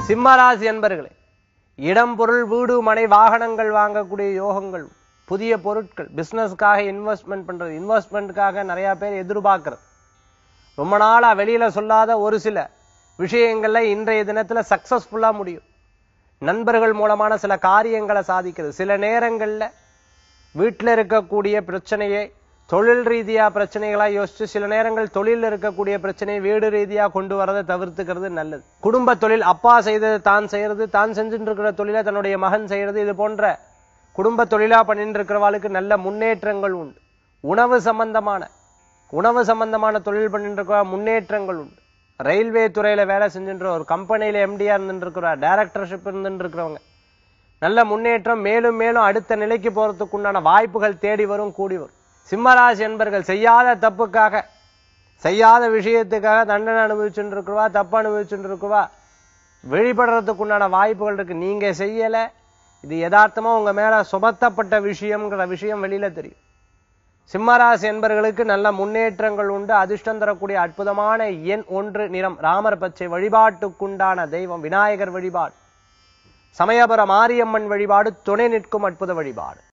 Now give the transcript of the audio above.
சிம்மராசி என்பர்களே இடம் பொருள் வீடு மனை வாகனங்கள் வாங்கக்கூடிய யோகங்கள் புதிய பொருட்கள் பிசினஸ்க்காக இன்வெஸ்ட்மெண்ட் பண்றது இன்வெஸ்ட்மெண்ட்டுக்காக நிறைய பேர் எதிர்பார்க்கறது ரொம்ப நாளா வெளியில சொல்லாத ஒரு சில விஷயங்கள்ல இன்றைய தினத்துல சக்சஸ்ஃபுல்லா முடியும் நண்பர்கள் மூலமான சில காரியங்களை சாதிக்கிறது சில நேரங்கள்ல வீட்டில் இருக்கக்கூடிய பிரச்சனையை தொழில் ரீதியா பிரச்சனைகளா யோசிச்சு சில நேரங்கள் தொழில் இருக்கக்கூடிய பிரச்சனையை வீடு ரீதியா கொண்டு வரதை தவிர்த்துக்கிறது நல்லது குடும்ப தொழில் அப்பா செய்தது தான் செய்யறது தான் செஞ்சுட்டு இருக்கிற தொழிலை தன்னுடைய மகன் செய்யறது இது போன்ற குடும்ப தொழிலா பண்ணிட்டு இருக்கிறவாளுக்கு நல்ல முன்னேற்றங்கள் உண்டு உணவு சம்பந்தமான உணவு சம்பந்தமான தொழில் பண்ணிட்டு இருக்கிற முன்னேற்றங்கள் உண்டு ரயில்வே துறையில வேலை செஞ்சுட்டு ஒரு கம்பெனியில எம்டியா இருந்துட்டு இருக்கிற டைரக்டர்ஷிப் இருந்துட்டு இருக்கிறவங்க நல்ல முன்னேற்றம் மேலும் மேலும் அடுத்த நிலைக்கு போறதுக்கு உண்டான வாய்ப்புகள் தேடி வரும் கூடி வரும் சிம்மராசி என்பர்கள் செய்யாத தப்புக்காக செய்யாத விஷயத்துக்காக தண்டனை அனுபவிச்சுட்டு இருக்குவா தப்பு அனுபவிச்சுட்டு இருக்குவா வெளிப்படுறதுக்கு உண்டான வாய்ப்புகள் இருக்கு நீங்க செய்யல இது யதார்த்தமா உங்க மேல சுமத்தப்பட்ட விஷயம்ங்கிற விஷயம் வெளியில தெரியும் சிம்மராசி என்பர்களுக்கு நல்ல முன்னேற்றங்கள் உண்டு அதிர்ஷ்டம் தரக்கூடிய அற்புதமான எண் ஒன்று நிறம் ராமர் பச்சை வழிபாட்டுக்குண்டான தெய்வம் விநாயகர் வழிபாடு சமயபுர மாரியம்மன் வழிபாடு துணை நிற்கும் அற்புத வழிபாடு